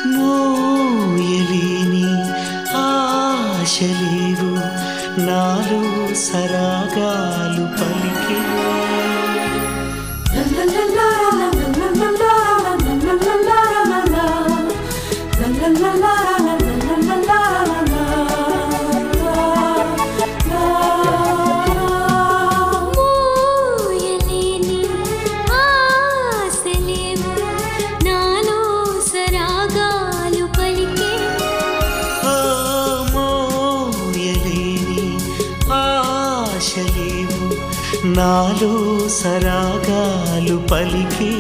మోయలేని ఆశలేవు నాలో సరాగాలు పలికే మోయలేని ఆశలేవు నాలో సరాగాలు పలికే ఓ మోయలేని ఆశలేవు నాలో సరాగాలు పలికే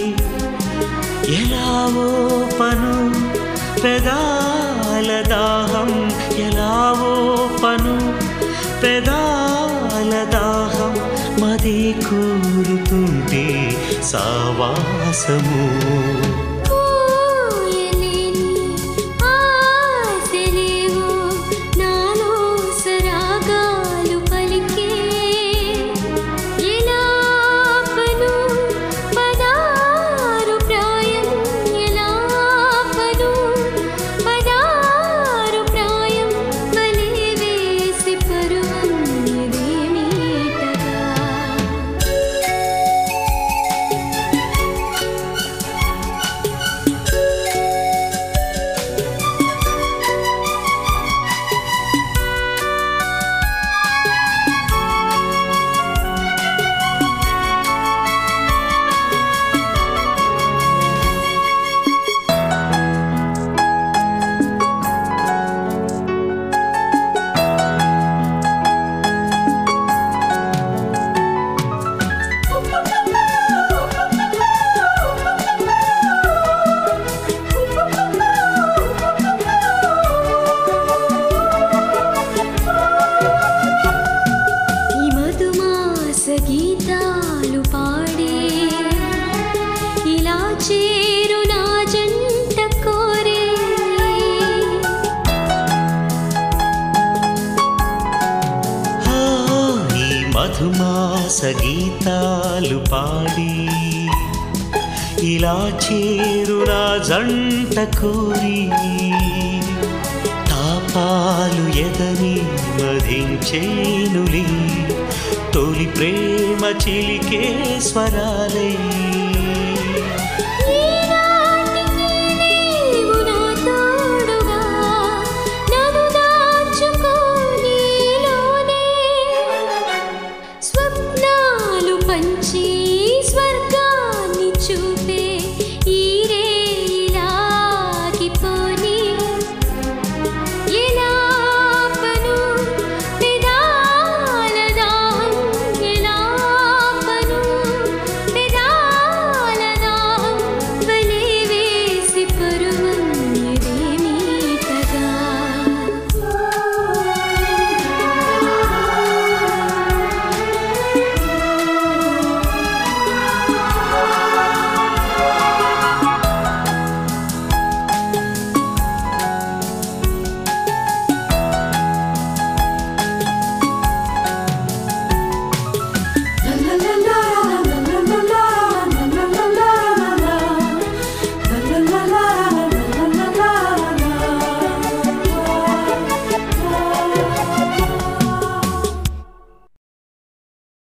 ఎలావో పను పెదాల దాహం ఎలావో పను పెదాల దాహం మది కూరుతుంటే సావాసము మోయలేని ఆశలేవు నాలో సరాగాలు పలికే ఎలాపను పదారు ప్రాయం ఎలాపను పదారు ప్రాయం బలి వేసి పరువం ఇదేమీటగా ఈ మధుమాస గీతాలు పాడే ఇలా చేరు నా జంట కోరే ఆ, ఈ మధుమాస గీతాలు పాడి ఇలా చేరునా జంట కోరి తాపాలు ఎదని మధించేనులి తొలి ప్రేమ చిలికే స్వరాలై